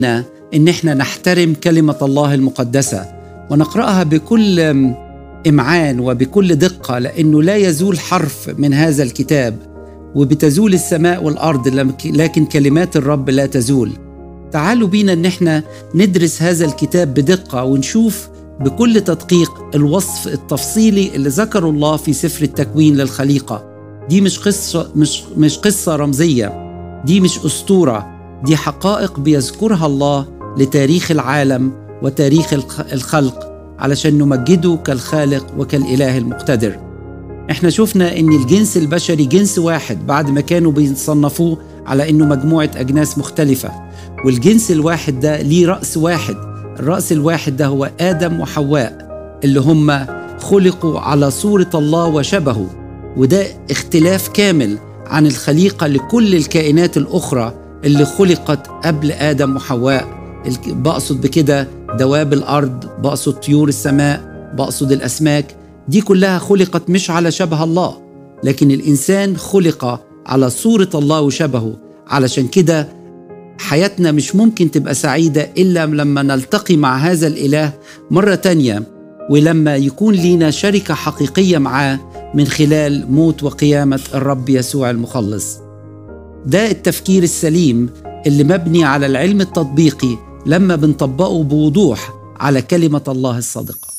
ان احنا نحترم كلمه الله المقدسه ونقراها بكل امعان وبكل دقه لانه لا يزول حرف من هذا الكتاب وبتزول السماء والارض لكن كلمات الرب لا تزول تعالوا بينا ان احنا ندرس هذا الكتاب بدقه ونشوف بكل تدقيق الوصف التفصيلي اللي ذكره الله في سفر التكوين للخليقه دي مش قصه مش مش قصه رمزيه دي مش اسطوره دي حقائق بيذكرها الله لتاريخ العالم وتاريخ الخلق علشان نمجده كالخالق وكالاله المقتدر احنا شفنا ان الجنس البشري جنس واحد بعد ما كانوا بيصنفوه على انه مجموعه اجناس مختلفه والجنس الواحد ده ليه راس واحد الراس الواحد ده هو ادم وحواء اللي هم خلقوا على صوره الله وشبهه وده اختلاف كامل عن الخليقه لكل الكائنات الاخرى اللي خلقت قبل ادم وحواء بقصد بكده دواب الارض بقصد طيور السماء بقصد الاسماك دي كلها خلقت مش على شبه الله لكن الانسان خلق على صوره الله وشبهه علشان كده حياتنا مش ممكن تبقى سعيده الا لما نلتقي مع هذا الاله مره تانيه ولما يكون لينا شركه حقيقيه معاه من خلال موت وقيامه الرب يسوع المخلص ده التفكير السليم اللي مبني على العلم التطبيقي لما بنطبقه بوضوح على كلمه الله الصادقه